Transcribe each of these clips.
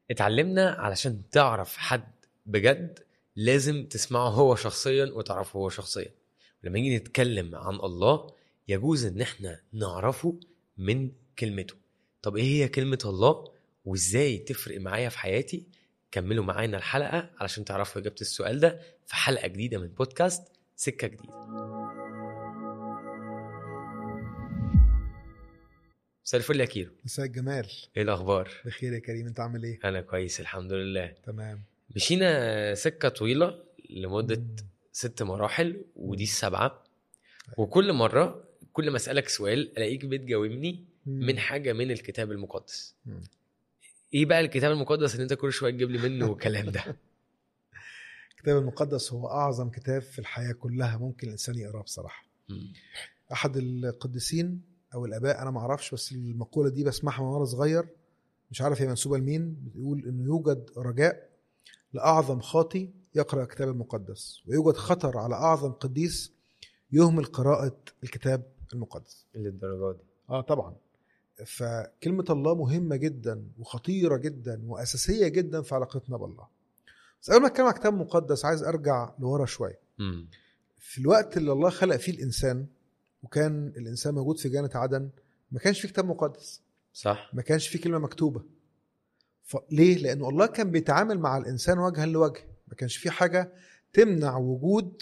اتعلمنا علشان تعرف حد بجد لازم تسمعه هو شخصيا وتعرفه هو شخصيا ولما نيجي نتكلم عن الله يجوز ان احنا نعرفه من كلمته طب ايه هي كلمة الله وازاي تفرق معايا في حياتي كملوا معانا الحلقة علشان تعرفوا إجابة السؤال ده في حلقة جديدة من بودكاست سكة جديدة مساء الفل يا كيرو مساء الجمال ايه الاخبار بخير يا كريم انت عامل ايه انا كويس الحمد لله تمام مشينا سكة طويلة لمدة مم. ست مراحل ودي السبعة وكل مرة كل ما اسألك سؤال الاقيك بتجاوبني مم. من حاجة من الكتاب المقدس مم. ايه بقى الكتاب المقدس اللي انت كل شوية تجيب لي منه كلام ده الكتاب المقدس هو اعظم كتاب في الحياه كلها ممكن الانسان يقراه بصراحه مم. احد القديسين او الاباء انا ما اعرفش بس المقوله دي بسمعها من وانا صغير مش عارف هي منسوبه لمين بتقول انه يوجد رجاء لاعظم خاطي يقرا الكتاب المقدس ويوجد خطر على اعظم قديس يهمل قراءه الكتاب المقدس للدرجة دي اه طبعا فكلمة الله مهمة جدا وخطيرة جدا وأساسية جدا في علاقتنا بالله بس قبل ما أتكلم عن كتاب مقدس عايز أرجع لورا شوية مم. في الوقت اللي الله خلق فيه الإنسان وكان الإنسان موجود في جنة عدن ما كانش فيه كتاب مقدس صح ما كانش فيه كلمة مكتوبة ف... ليه؟ لأنه الله كان بيتعامل مع الإنسان وجها لوجه ما كانش فيه حاجة تمنع وجود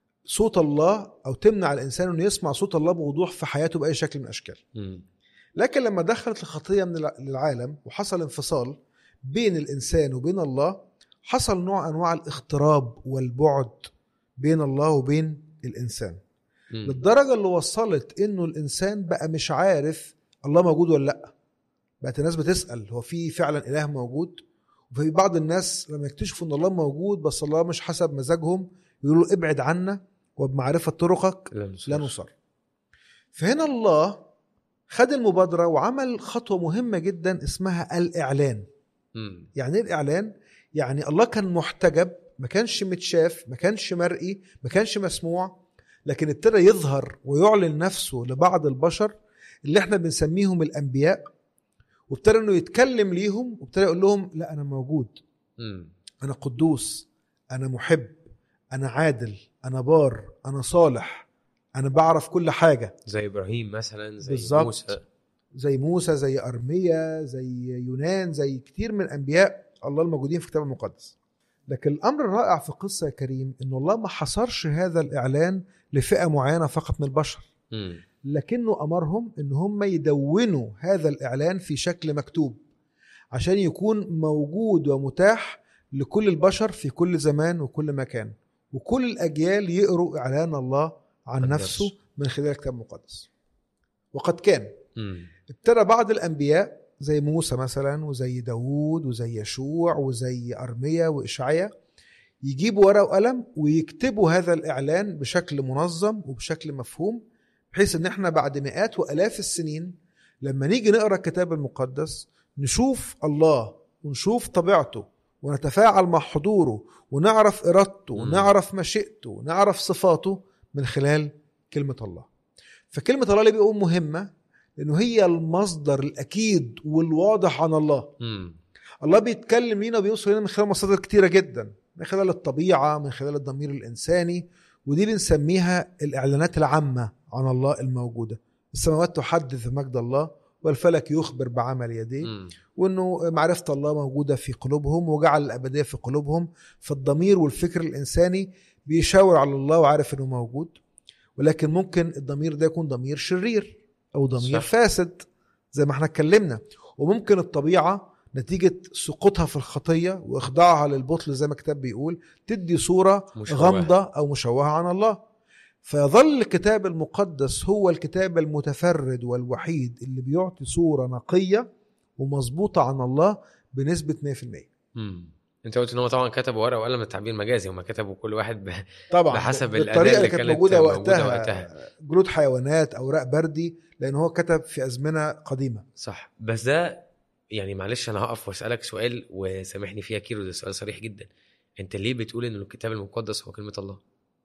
صوت الله أو تمنع الإنسان إنه يسمع صوت الله بوضوح في حياته بأي شكل من الأشكال مم. لكن لما دخلت الخطيه من الع- للعالم وحصل انفصال بين الانسان وبين الله حصل نوع انواع الاغتراب والبعد بين الله وبين الانسان مم. للدرجه اللي وصلت انه الانسان بقى مش عارف الله موجود ولا لا بقت الناس بتسال هو في فعلا اله موجود وفي بعض الناس لما يكتشفوا ان الله موجود بس الله مش حسب مزاجهم يقولوا ابعد عنا وبمعرفه طرقك لا نصر. لا نصر فهنا الله خد المبادرة وعمل خطوة مهمة جدا اسمها الإعلان مم. يعني إيه الإعلان؟ يعني الله كان محتجب ما كانش متشاف ما كانش مرئي ما كانش مسموع لكن ابتدى يظهر ويعلن نفسه لبعض البشر اللي احنا بنسميهم الأنبياء وابتدى انه يتكلم ليهم وابتدى يقول لهم لا انا موجود مم. انا قدوس انا محب انا عادل انا بار انا صالح انا بعرف كل حاجه زي ابراهيم مثلا زي بالظبط. موسى زي موسى زي ارميا زي يونان زي كتير من انبياء الله الموجودين في الكتاب المقدس لكن الامر الرائع في القصه يا كريم ان الله ما حصرش هذا الاعلان لفئه معينه فقط من البشر مم. لكنه امرهم ان هم يدونوا هذا الاعلان في شكل مكتوب عشان يكون موجود ومتاح لكل البشر في كل زمان وكل مكان وكل الاجيال يقروا اعلان الله عن عن نفسه نفسه. من خلال الكتاب المقدس وقد كان مم. ابتدى بعض الانبياء زي موسى مثلا وزي داوود وزي يشوع وزي ارميا واشعيا يجيبوا ورقه وقلم ويكتبوا هذا الاعلان بشكل منظم وبشكل مفهوم بحيث ان احنا بعد مئات والاف السنين لما نيجي نقرا الكتاب المقدس نشوف الله ونشوف طبيعته ونتفاعل مع حضوره ونعرف ارادته مم. ونعرف مشيئته ونعرف صفاته من خلال كلمه الله فكلمه الله اللي بيقول مهمه لانه هي المصدر الاكيد والواضح عن الله مم. الله بيتكلم لينا وبيوصل لنا من خلال مصادر كتيره جدا من خلال الطبيعه من خلال الضمير الانساني ودي بنسميها الاعلانات العامه عن الله الموجوده السماوات تحدث مجد الله والفلك يخبر بعمل يديه مم. وانه معرفه الله موجوده في قلوبهم وجعل الابديه في قلوبهم فالضمير والفكر الانساني بيشاور على الله وعارف انه موجود ولكن ممكن الضمير ده يكون ضمير شرير او ضمير صح. فاسد زي ما احنا اتكلمنا وممكن الطبيعه نتيجه سقوطها في الخطيه واخضاعها للبطل زي ما الكتاب بيقول تدي صوره مشوهة. غامضه او مشوهه عن الله فيظل الكتاب المقدس هو الكتاب المتفرد والوحيد اللي بيعطي صوره نقيه ومظبوطه عن الله بنسبه 100% مم. انت قلت ان هو طبعا كتبوا ورقه وقلم التعبير مجازي هم كتبوا كل واحد ب... طبعا بحسب بالطريقه الأداة اللي اللي كانت كانت موجوده موجودة وقتها, وقتها. جلود حيوانات اوراق بردي لان هو كتب في ازمنه قديمه صح بس ده يعني معلش انا هقف واسالك سؤال وسامحني فيها كيلو ده سؤال صريح جدا انت ليه بتقول ان الكتاب المقدس هو كلمه الله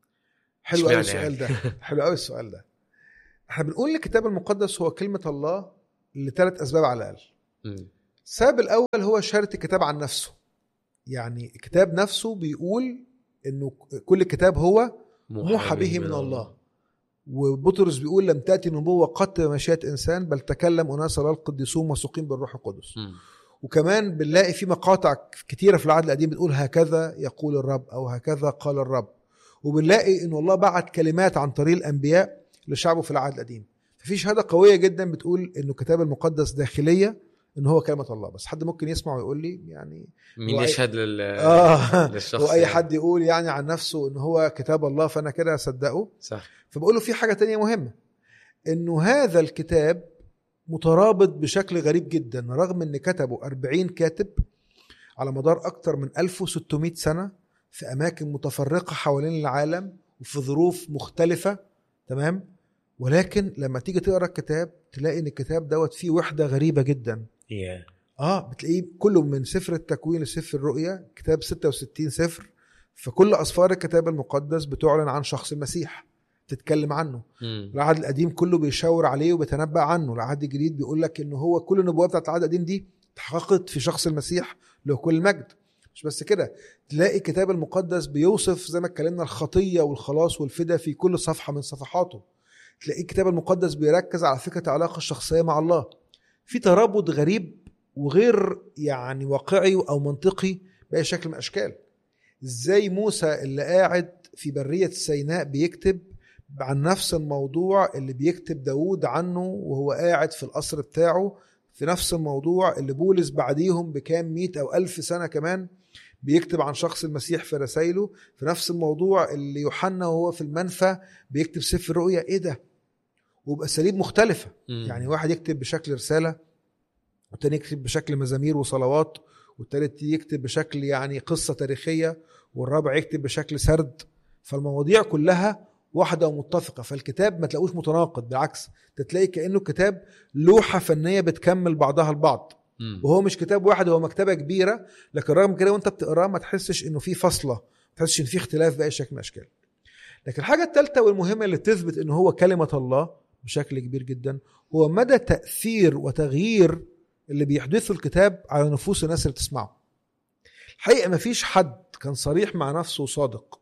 حلو قوي اشمعنى السؤال ده حلو قوي السؤال ده احنا بنقول الكتاب المقدس هو كلمه الله لثلاث اسباب على الاقل مم. السبب الاول هو شهاده الكتاب عن نفسه يعني الكتاب نفسه بيقول انه كل كتاب هو موحى به من الله وبطرس بيقول لم تاتي نبوه قط بمشيئه انسان بل تكلم اناس الله القديسون مسوقين بالروح القدس مم. وكمان بنلاقي في مقاطع كتيره في العهد القديم بتقول هكذا يقول الرب او هكذا قال الرب وبنلاقي ان الله بعت كلمات عن طريق الانبياء لشعبه في العهد القديم ففي شهاده قويه جدا بتقول انه الكتاب المقدس داخليه ان هو كلمه الله بس حد ممكن يسمع ويقول لي يعني مين هو أي- يشهد لل اه للشخص واي يعني. حد يقول يعني عن نفسه ان هو كتاب الله فانا كده اصدقه صح فبقول له في حاجه تانية مهمه انه هذا الكتاب مترابط بشكل غريب جدا رغم ان كتبه 40 كاتب على مدار اكتر من 1600 سنه في اماكن متفرقه حوالين العالم وفي ظروف مختلفه تمام ولكن لما تيجي تقرا الكتاب تلاقي ان الكتاب دوت فيه وحده غريبه جدا يا اه بتلاقيه كله من سفر التكوين لسفر الرؤيا كتاب 66 سفر فكل اسفار الكتاب المقدس بتعلن عن شخص المسيح تتكلم عنه مم. العهد القديم كله بيشاور عليه وبيتنبأ عنه العهد الجديد بيقول لك ان هو كل النبوات بتاعت العهد القديم دي تحققت في شخص المسيح له كل المجد مش بس كده تلاقي الكتاب المقدس بيوصف زي ما اتكلمنا الخطيه والخلاص والفدا في كل صفحه من صفحاته تلاقي الكتاب المقدس بيركز على فكره العلاقه الشخصيه مع الله في ترابط غريب وغير يعني واقعي او منطقي باي شكل من الاشكال ازاي موسى اللي قاعد في بريه سيناء بيكتب عن نفس الموضوع اللي بيكتب داود عنه وهو قاعد في القصر بتاعه في نفس الموضوع اللي بولس بعديهم بكام مئة أو ألف سنة كمان بيكتب عن شخص المسيح في رسائله في نفس الموضوع اللي يوحنا وهو في المنفى بيكتب سفر الرؤيا ايه ده وبأساليب مختلفة مم. يعني واحد يكتب بشكل رسالة والتاني يكتب بشكل مزامير وصلوات والتالت يكتب بشكل يعني قصة تاريخية والرابع يكتب بشكل سرد فالمواضيع كلها واحدة ومتفقة فالكتاب ما تلاقوش متناقض بالعكس تلاقي كأنه كتاب لوحة فنية بتكمل بعضها البعض مم. وهو مش كتاب واحد هو مكتبة كبيرة لكن رغم كده وانت بتقراه ما تحسش انه في فصلة ما تحسش ان في اختلاف بأي شكل من الاشكال لكن الحاجة الثالثة والمهمة اللي تثبت انه هو كلمة الله بشكل كبير جدا هو مدى تأثير وتغيير اللي بيحدثه الكتاب على نفوس الناس اللي بتسمعه الحقيقة ما فيش حد كان صريح مع نفسه وصادق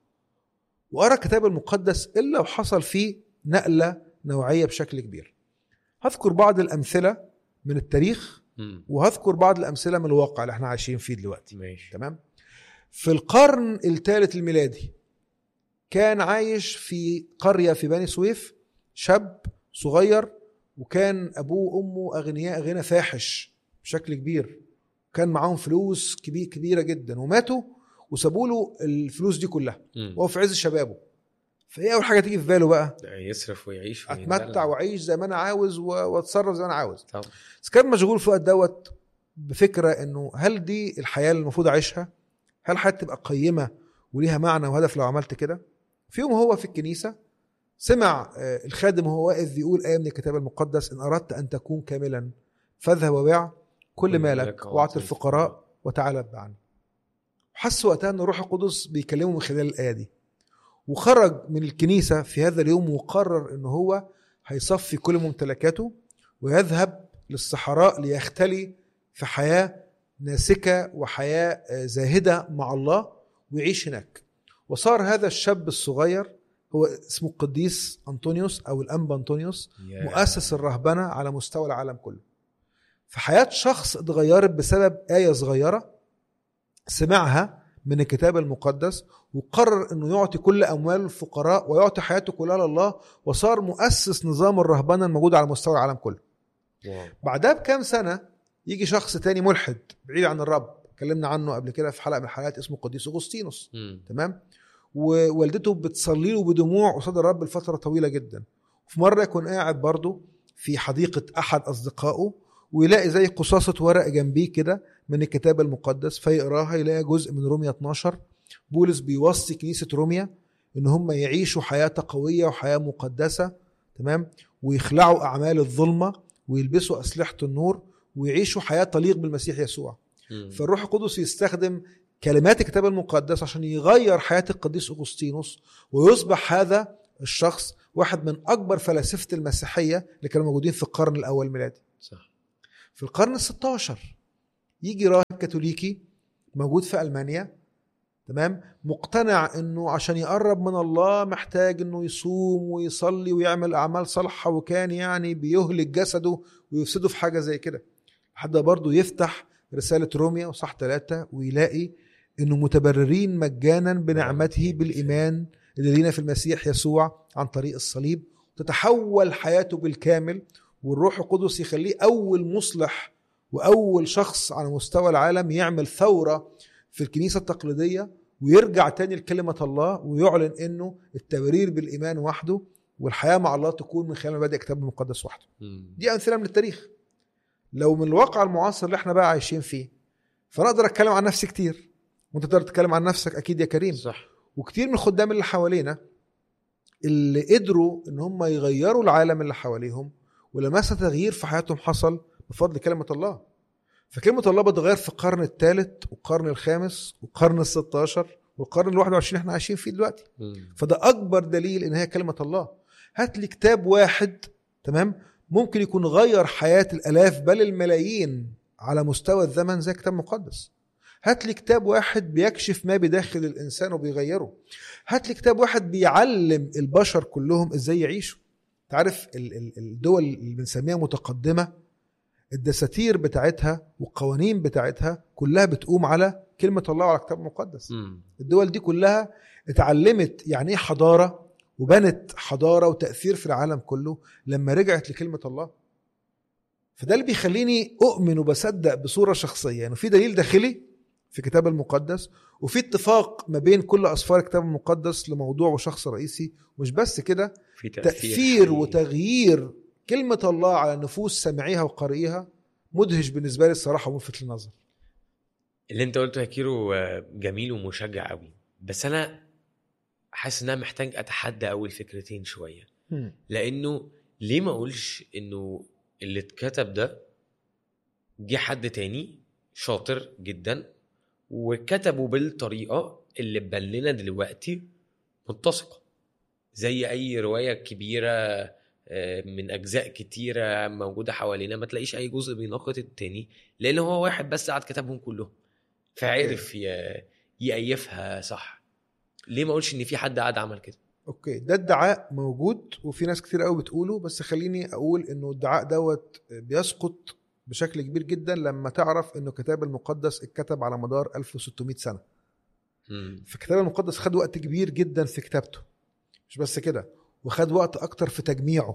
وقرا الكتاب المقدس الا وحصل فيه نقله نوعيه بشكل كبير. هذكر بعض الامثله من التاريخ مم. وهذكر بعض الامثله من الواقع اللي احنا عايشين فيه دلوقتي. ماشي تمام؟ في القرن الثالث الميلادي كان عايش في قريه في بني سويف شاب صغير وكان ابوه وامه اغنياء غنى فاحش بشكل كبير. كان معاهم فلوس كبير كبيره جدا وماتوا وسابوا له الفلوس دي كلها. مم. وهو في عز شبابه فايه اول حاجه تيجي في باله بقى يصرف ويعيش اتمتع ويدلع. واعيش زي ما انا عاوز و- واتصرف زي ما انا عاوز طبعا بس كان مشغول في الوقت دوت بفكره انه هل دي الحياه اللي المفروض اعيشها هل الحياه تبقى قيمه وليها معنى وهدف لو عملت كده في يوم هو في الكنيسه سمع آه، الخادم وهو واقف بيقول ايه من الكتاب المقدس ان اردت ان تكون كاملا فاذهب وبيع كل مالك واعط الفقراء وتعالى اتبعني حس وقتها ان الروح القدس بيكلمه من خلال الايه دي وخرج من الكنيسه في هذا اليوم وقرر ان هو هيصفي كل ممتلكاته ويذهب للصحراء ليختلي في حياه ناسكه وحياه آه، زاهده مع الله ويعيش هناك وصار هذا الشاب الصغير هو اسمه القديس انطونيوس او الانبا انطونيوس يا. مؤسس الرهبنه على مستوى العالم كله في حياه شخص اتغيرت بسبب ايه صغيره سمعها من الكتاب المقدس وقرر انه يعطي كل امواله للفقراء ويعطي حياته كلها لله وصار مؤسس نظام الرهبنه الموجود على مستوى العالم كله واو. بعدها بكام سنه يجي شخص تاني ملحد بعيد عن الرب اتكلمنا عنه قبل كده في حلقه من الحلقات اسمه القديس اغسطينوس مم. تمام ووالدته بتصلي له بدموع قصاد الرب لفتره طويله جدا في مره يكون قاعد برضه في حديقه احد اصدقائه ويلاقي زي قصاصه ورق جنبيه كده من الكتاب المقدس فيقراها يلاقي جزء من روميا 12 بولس بيوصي كنيسه روميا ان هم يعيشوا حياه قويه وحياه مقدسه تمام ويخلعوا اعمال الظلمه ويلبسوا اسلحه النور ويعيشوا حياه تليق بالمسيح يسوع مم. فالروح القدس يستخدم كلمات الكتاب المقدس عشان يغير حياة القديس أغسطينوس ويصبح هذا الشخص واحد من أكبر فلاسفة المسيحية اللي كانوا موجودين في القرن الأول الميلادي صح في القرن الستاشر يجي راهب كاثوليكي موجود في المانيا تمام مقتنع انه عشان يقرب من الله محتاج انه يصوم ويصلي ويعمل اعمال صالحه وكان يعني بيهلك جسده ويفسده في حاجه زي كده حد برضه يفتح رساله روميا وصح ثلاثة ويلاقي انه متبررين مجانا بنعمته بالايمان اللي لينا في المسيح يسوع عن طريق الصليب تتحول حياته بالكامل والروح القدس يخليه اول مصلح واول شخص على مستوى العالم يعمل ثوره في الكنيسه التقليديه ويرجع تاني لكلمه الله ويعلن انه التبرير بالايمان وحده والحياه مع الله تكون من خلال مبادئ الكتاب المقدس وحده. مم. دي امثله من التاريخ. لو من الواقع المعاصر اللي احنا بقى عايشين فيه فانا اقدر اتكلم عن نفسي كتير وانت تقدر تتكلم عن نفسك اكيد يا كريم صح وكتير من الخدام اللي حوالينا اللي قدروا ان هم يغيروا العالم اللي حواليهم ولمس تغيير في حياتهم حصل بفضل كلمة الله فكلمة الله بتغير في القرن الثالث والقرن الخامس والقرن الستاشر والقرن الواحد وعشرين احنا عايشين فيه دلوقتي مم. فده اكبر دليل ان هي كلمة الله هات لي كتاب واحد تمام ممكن يكون غير حياة الالاف بل الملايين على مستوى الزمن زي كتاب مقدس هات لي كتاب واحد بيكشف ما بداخل الانسان وبيغيره هات لي كتاب واحد بيعلم البشر كلهم ازاي يعيشوا تعرف ال- ال- الدول اللي بنسميها متقدمه الدساتير بتاعتها والقوانين بتاعتها كلها بتقوم على كلمه الله وعلى الكتاب المقدس مم. الدول دي كلها اتعلمت يعني ايه حضاره وبنت حضاره وتاثير في العالم كله لما رجعت لكلمه الله فده اللي بيخليني اؤمن وبصدق بصوره شخصيه يعني في دليل داخلي في الكتاب المقدس وفي اتفاق ما بين كل اسفار الكتاب المقدس لموضوع وشخص رئيسي مش بس كده في تأثير, تاثير حقيقي. وتغيير كلمه الله على نفوس سامعيها وقارئيها مدهش بالنسبه لي الصراحه وملفت للنظر اللي انت قلته يا كيرو آه، جميل ومشجع قوي بس انا حاسس ان انا محتاج اتحدى اول فكرتين شويه لانه ليه ما اقولش انه اللي اتكتب ده جه حد تاني شاطر جدا وكتبه بالطريقه اللي تبان لنا دلوقتي متسقه زي اي روايه كبيره آه، من اجزاء كتيره موجوده حوالينا ما تلاقيش اي جزء بيناقض التاني لان هو واحد بس قعد كتبهم كلهم فعرف ي- يأيفها صح ليه ما اقولش ان في حد قعد عمل كده اوكي ده ادعاء موجود وفي ناس كتير قوي بتقوله بس خليني اقول انه الادعاء دوت بيسقط بشكل كبير جدا لما تعرف انه الكتاب المقدس اتكتب على مدار 1600 سنه مم. فالكتاب المقدس خد وقت كبير جدا في كتابته مش بس كده وخد وقت اكتر في تجميعه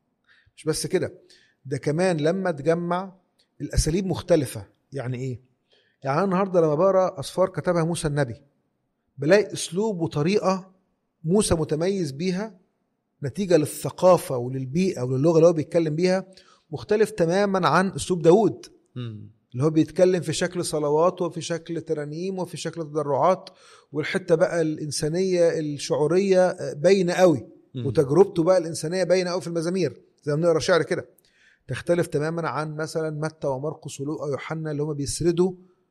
مش بس كده ده كمان لما تجمع الاساليب مختلفه يعني ايه يعني انا النهارده لما بقرا اسفار كتبها موسى النبي بلاقي اسلوب وطريقه موسى متميز بيها نتيجه للثقافه وللبيئه وللغه اللي هو بيتكلم بيها مختلف تماما عن اسلوب داوود مم. اللي هو بيتكلم في شكل صلوات وفي شكل ترانيم وفي شكل تضرعات والحته بقى الانسانيه الشعوريه آه، باينه قوي مم. وتجربته بقى الانسانيه باينه قوي في المزامير زي ما بنقرا شعر كده تختلف تماما عن مثلا متى ومرقس ولوقا ويوحنا اللي هم بيسردوا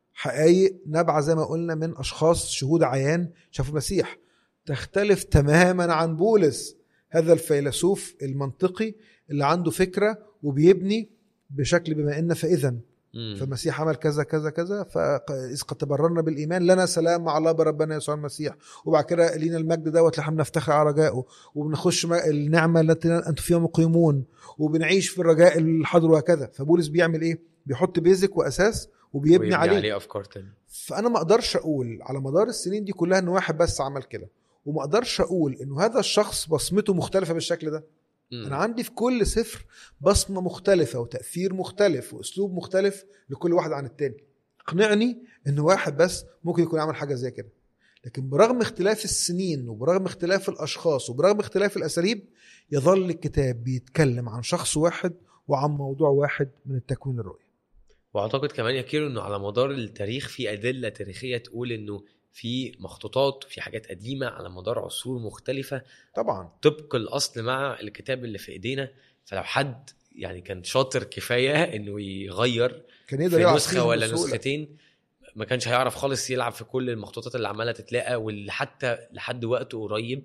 حقائق نابعه زي ما قلنا من اشخاص شهود عيان شافوا المسيح تختلف تماما عن بولس هذا الفيلسوف المنطقي اللي عنده فكره وبيبني بشكل بما ان فاذا مم. فالمسيح عمل كذا كذا كذا فإذ قد تبررنا بالإيمان لنا سلام مع الله بربنا يسوع المسيح وبعد كده لينا المجد دوت اللي احنا بنفتخر على رجائه وبنخش م- النعمة التي أنتم فيها مقيمون وبنعيش في الرجاء الحاضر وهكذا فبولس بيعمل إيه؟ بيحط بيزك وأساس وبيبني ويبني عليه. عليه افكار تانية فأنا ما أقدرش أقول على مدار السنين دي كلها إن واحد بس عمل كده وما أقدرش أقول إنه هذا الشخص بصمته مختلفة بالشكل ده مم. انا عندي في كل سفر بصمه مختلفه وتاثير مختلف واسلوب مختلف لكل واحد عن التاني اقنعني ان واحد بس ممكن يكون عمل حاجه زي كده لكن برغم اختلاف السنين وبرغم اختلاف الاشخاص وبرغم اختلاف الاساليب يظل الكتاب بيتكلم عن شخص واحد وعن موضوع واحد من التكوين الرؤية واعتقد كمان يا كيرو انه على مدار التاريخ في ادله تاريخيه تقول انه في مخطوطات وفي حاجات قديمه على مدار عصور مختلفه طبعا طبق الاصل مع الكتاب اللي في ايدينا فلو حد يعني كان شاطر كفايه انه يغير كان يقدر في يلعب نسخه فيهم ولا بسهولة. نسختين ما كانش هيعرف خالص يلعب في كل المخطوطات اللي عماله تتلاقى واللي حتى لحد وقت قريب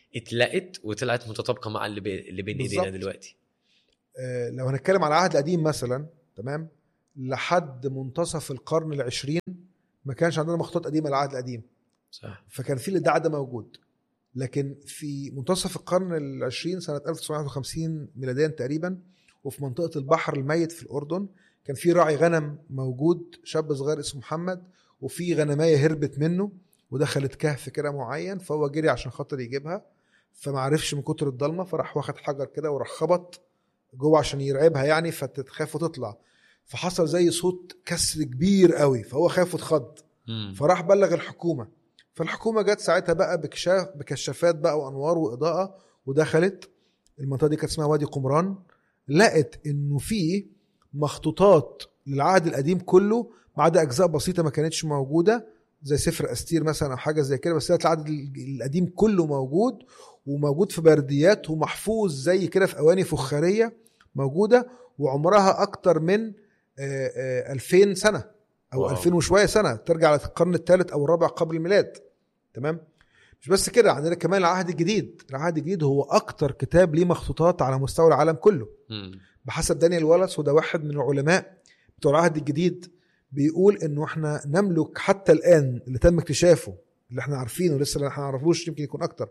اتلقت وطلعت متطابقه مع اللي, بي... اللي بين ايدينا بالظبط. دلوقتي آه، لو هنتكلم على العهد القديم مثلا تمام لحد منتصف القرن العشرين ما كانش عندنا مخطوطات قديمه العهد القديم صح فكان في الادعاء ده موجود لكن في منتصف القرن العشرين سنة 1950 ميلاديا تقريبا وفي منطقة البحر الميت في الأردن كان في راعي غنم موجود شاب صغير اسمه محمد وفي غنماية هربت منه ودخلت كهف كده معين فهو جري عشان خاطر يجيبها فما عرفش من كتر الضلمة فراح واخد حجر كده وراح خبط جوه عشان يرعبها يعني فتخاف وتطلع فحصل زي صوت كسر كبير قوي فهو خاف واتخض مم. فراح بلغ الحكومه فالحكومه جت ساعتها بقى بكشاف بكشافات بقى وانوار واضاءه ودخلت المنطقه دي كانت اسمها وادي قمران لقت انه في مخطوطات للعهد القديم كله ما عدا اجزاء بسيطه ما كانتش موجوده زي سفر استير مثلا او حاجه زي كده بس لقت العهد القديم كله موجود وموجود في برديات ومحفوظ زي كده في اواني فخاريه موجوده وعمرها اكتر من آه، آه، 2000 سنه او واو. 2000 وشويه سنه ترجع للقرن الثالث او الرابع قبل الميلاد تمام مش بس كده عندنا كمان العهد الجديد العهد الجديد هو اكتر كتاب ليه مخطوطات على مستوى العالم كله مم. بحسب دانيال ولس وده واحد من العلماء بتوع العهد الجديد بيقول انه احنا نملك حتى الان اللي تم اكتشافه اللي احنا عارفينه لسه اللي احنا ما نعرفوش يمكن يكون اكتر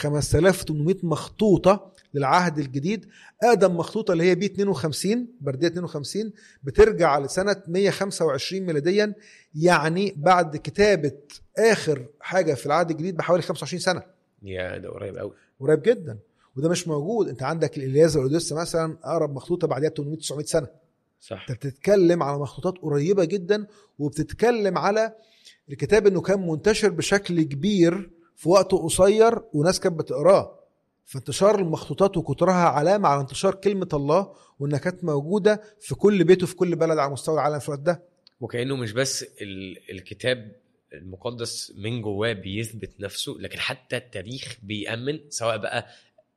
5800 مخطوطه للعهد الجديد اقدم مخطوطه اللي هي بي 52 برديه 52 بترجع لسنه 125 ميلاديا يعني بعد كتابه اخر حاجه في العهد الجديد بحوالي 25 سنه يا ده قريب قوي قريب جدا وده مش موجود انت عندك الالياذه والاوديسه مثلا اقرب مخطوطه بعدها 800 900 سنه صح انت بتتكلم على مخطوطات قريبه جدا وبتتكلم على الكتاب انه كان منتشر بشكل كبير في وقت قصير وناس كانت بتقراه فانتشار المخطوطات وكترها علامه على انتشار كلمه الله وانها كانت موجوده في كل بيت وفي كل بلد على مستوى العالم في الوقت ده وكانه مش بس ال- الكتاب المقدس من جواه بيثبت نفسه لكن حتى التاريخ بيأمن سواء بقى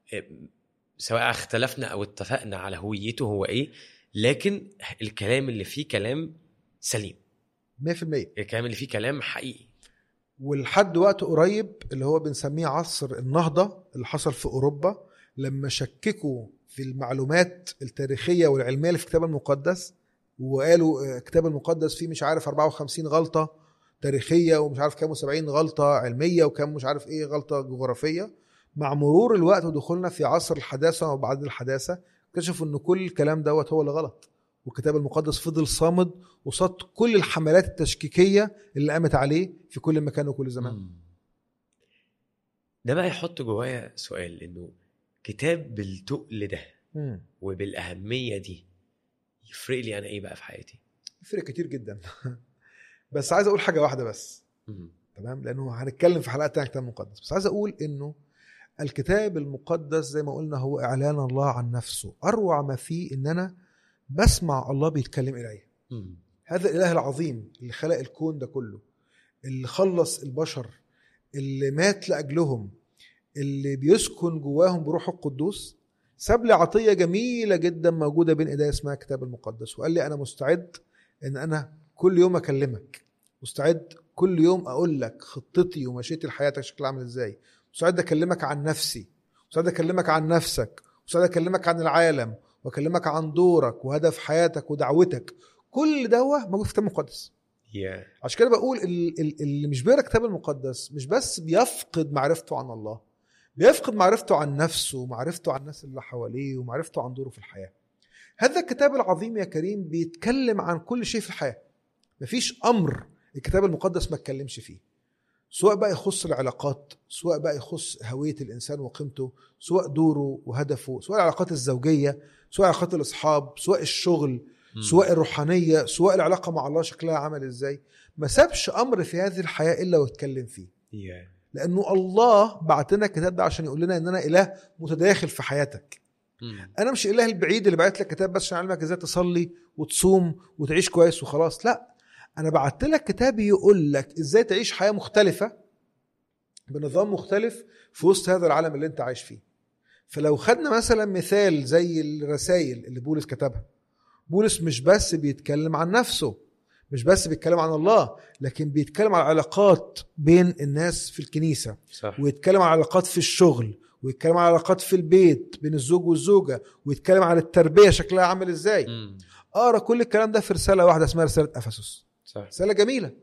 سواء اختلفنا او اتفقنا على هويته هو ايه لكن الكلام اللي فيه كلام سليم 100% الكلام اللي فيه كلام حقيقي ولحد وقت قريب اللي هو بنسميه عصر النهضة اللي حصل في أوروبا لما شككوا في المعلومات التاريخية والعلمية اللي في الكتاب المقدس وقالوا آه، الكتاب المقدس فيه مش عارف 54 غلطة تاريخية ومش عارف كام و70 غلطة علمية وكام مش عارف ايه غلطة جغرافية مع مرور الوقت ودخولنا في عصر الحداثة وبعد الحداثة اكتشفوا ان كل الكلام دوت هو اللي غلط والكتاب المقدس فضل صامد قصاد كل الحملات التشكيكية اللي قامت عليه في كل مكان وكل زمان مم. ده بقى يحط جوايا سؤال انه كتاب بالتقل ده مم. وبالاهميه دي يفرق لي انا ايه بقى في حياتي يفرق كتير جدا بس عايز اقول حاجه واحده بس مم. تمام لانه هنتكلم في حلقات تانية عن الكتاب المقدس بس عايز اقول انه الكتاب المقدس زي ما قلنا هو اعلان الله عن نفسه اروع ما فيه ان انا بسمع الله بيتكلم الي مم. هذا الاله العظيم اللي خلق الكون ده كله اللي خلص البشر اللي مات لاجلهم اللي بيسكن جواهم بروح القدوس ساب لي عطيه جميله جدا موجوده بين ايديا اسمها الكتاب المقدس وقال لي انا مستعد ان انا كل يوم اكلمك مستعد كل يوم اقول لك خطتي ومشيتي لحياتك شكلها عامل ازاي مستعد اكلمك عن نفسي مستعد اكلمك عن نفسك مستعد اكلمك عن العالم واكلمك عن دورك وهدف حياتك ودعوتك كل دوه موجود في الكتاب المقدس يا عشان كده بقول ال- ال- اللي مش بيقرا الكتاب المقدس مش بس بيفقد معرفته عن الله بيفقد معرفته عن نفسه ومعرفته عن الناس اللي حواليه ومعرفته عن دوره في الحياه هذا الكتاب العظيم يا كريم بيتكلم عن كل شيء في الحياه مفيش امر الكتاب المقدس ما اتكلمش فيه سواء بقى يخص العلاقات سواء بقى يخص هويه الانسان وقيمته سواء دوره وهدفه سواء العلاقات الزوجيه سواء علاقات الاصحاب سواء الشغل مم. سواء الروحانيه سواء العلاقه مع الله شكلها عامل ازاي ما سابش امر في هذه الحياه الا واتكلم فيه يا لانه الله بعت لنا الكتاب ده عشان يقول لنا ان انا اله متداخل في حياتك مم. انا مش اله البعيد اللي بعت لك كتاب بس عشان اعلمك ازاي تصلي وتصوم وتعيش كويس وخلاص لا انا بعت لك كتاب يقول لك ازاي تعيش حياه مختلفه بنظام مختلف في وسط هذا العالم اللي انت عايش فيه فلو خدنا مثلا مثال زي الرسائل اللي بولس كتبها بولس مش بس بيتكلم عن نفسه مش بس بيتكلم عن الله لكن بيتكلم عن العلاقات بين الناس في الكنيسه صح ويتكلم عن علاقات في الشغل ويتكلم عن علاقات في البيت بين الزوج والزوجه ويتكلم عن التربيه شكلها عامل ازاي مم. اقرا كل الكلام ده في رساله واحده اسمها رساله افسس صح رساله جميله